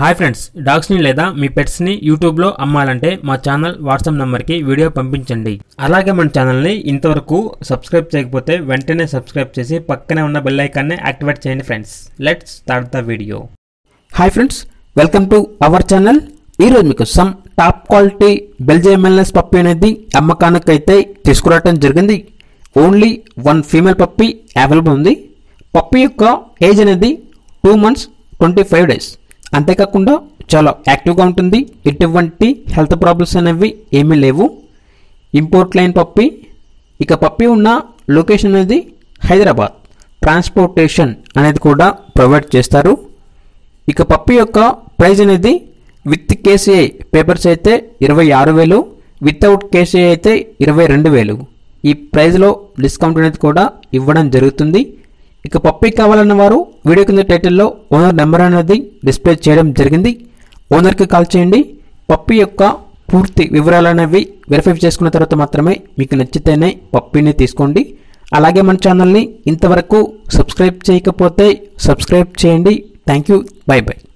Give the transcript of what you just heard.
hi friends డాగ్స్ని లేదా మీ పెట్స్ని యూట్యూబ్లో అమ్మాలంటే మా ఛానల్ వాట్సాప్ నెంబర్కి వీడియో పంపించండి అలాగే మన ఛానల్ని ఇంతవరకు సబ్స్క్రైబ్ చేయకపోతే వెంటనే సబ్స్క్రైబ్ చేసి పక్కనే ఉన్న బెల్ ఐకాన్ని యాక్టివేట్ చేయండి friends let's start the video hi friends welcome to our channel ఈరోజు మీకు సమ్ టాప్ క్వాలిటీ బెల్జియం ఎల్నెస్ పప్పి అనేది అమ్మకానికి అయితే తీసుకురావడం జరిగింది only one female puppy available ఉంది పప్పి యొక్క ఏజ్ అనేది two months twenty five days అంతేకాకుండా చాలా యాక్టివ్గా ఉంటుంది ఎటువంటి హెల్త్ ప్రాబ్లమ్స్ అనేవి ఏమీ లేవు ఇంపోర్ట్ లైన్ పప్పి ఇక పప్పి ఉన్న లొకేషన్ అనేది హైదరాబాద్ ట్రాన్స్పోర్టేషన్ అనేది కూడా ప్రొవైడ్ చేస్తారు ఇక పప్పి యొక్క ప్రైస్ అనేది విత్ కేసీఐ పేపర్స్ అయితే ఇరవై ఆరు వేలు వితౌట్ కేసీఐ అయితే ఇరవై రెండు వేలు ఈ ప్రైస్లో డిస్కౌంట్ అనేది కూడా ఇవ్వడం జరుగుతుంది ఇక పప్పి కావాలన్న వారు వీడియో కింద టైటిల్లో ఓనర్ నెంబర్ అనేది డిస్ప్లే చేయడం జరిగింది ఓనర్కి కాల్ చేయండి పప్పి యొక్క పూర్తి వివరాలు అనేవి వెరిఫై చేసుకున్న తర్వాత మాత్రమే మీకు నచ్చితేనే పప్పిని తీసుకోండి అలాగే మన ఛానల్ని ఇంతవరకు సబ్స్క్రైబ్ చేయకపోతే సబ్స్క్రైబ్ చేయండి థ్యాంక్ యూ బై బై